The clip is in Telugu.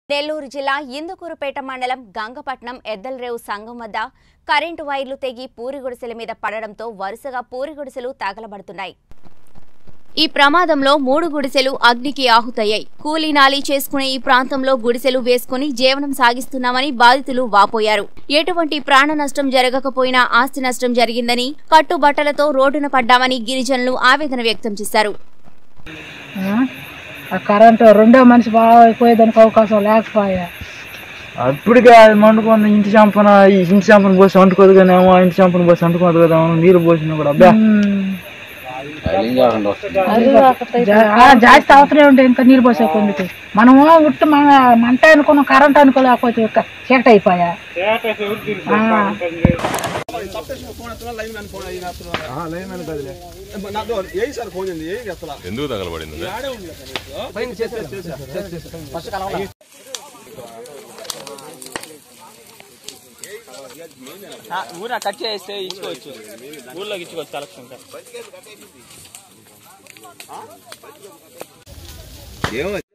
నెల్లూరు జిల్లా ఇందుకూరుపేట మండలం గంగపట్నం ఎద్దలరేవు సంఘం వద్ద కరెంటు వైర్లు తెగి పూరి గుడిసెల మీద పడడంతో వరుసగా పూరి గుడిసెలు తగలబడుతున్నాయి ఈ ప్రమాదంలో మూడు గుడిసెలు అగ్నికి ఆహుతయ్యాయి కూలీ నాలీ చేసుకునే ఈ ప్రాంతంలో గుడిసెలు వేసుకుని జీవనం సాగిస్తున్నామని బాధితులు వాపోయారు ఎటువంటి ప్రాణ నష్టం జరగకపోయినా ఆస్తి నష్టం జరిగిందని కట్టుబట్టలతో రోడ్డున పడ్డామని గిరిజనులు ఆవేదన వ్యక్తం చేశారు ఆ? ఆ కరెంటు రెండో మనిషి బాగా అయిపోయేదానికి అవకాశం లేకపోయా అప్పటికే అది మండుకున్న ఇంటి చంపన ఈ ఇంటి చంపన పోసి అంటుకోదు కానీ ఏమో ఇంటి చంపన పోసి అంటుకోదు కదా ఏమో నీళ్ళు పోసినా కూడా అబ్బా జా- ఆ, జాస్తి అవసరం ఉంటే ఇంకా నీళ్ళు పోసే కొందుకు మనము ఉట్టు మన మంట అనుకున్నాం కరెంట్ అనుకోలేకపోతే ఇక చీకటి అయిపోయా ఆ. ఎందుకు తగలబడింది ఊర కట్ చేస్తే ఇచ్చుకోవచ్చు ఊర్లోకి ఇచ్చుకోవచ్చు కలెక్షన్ సార్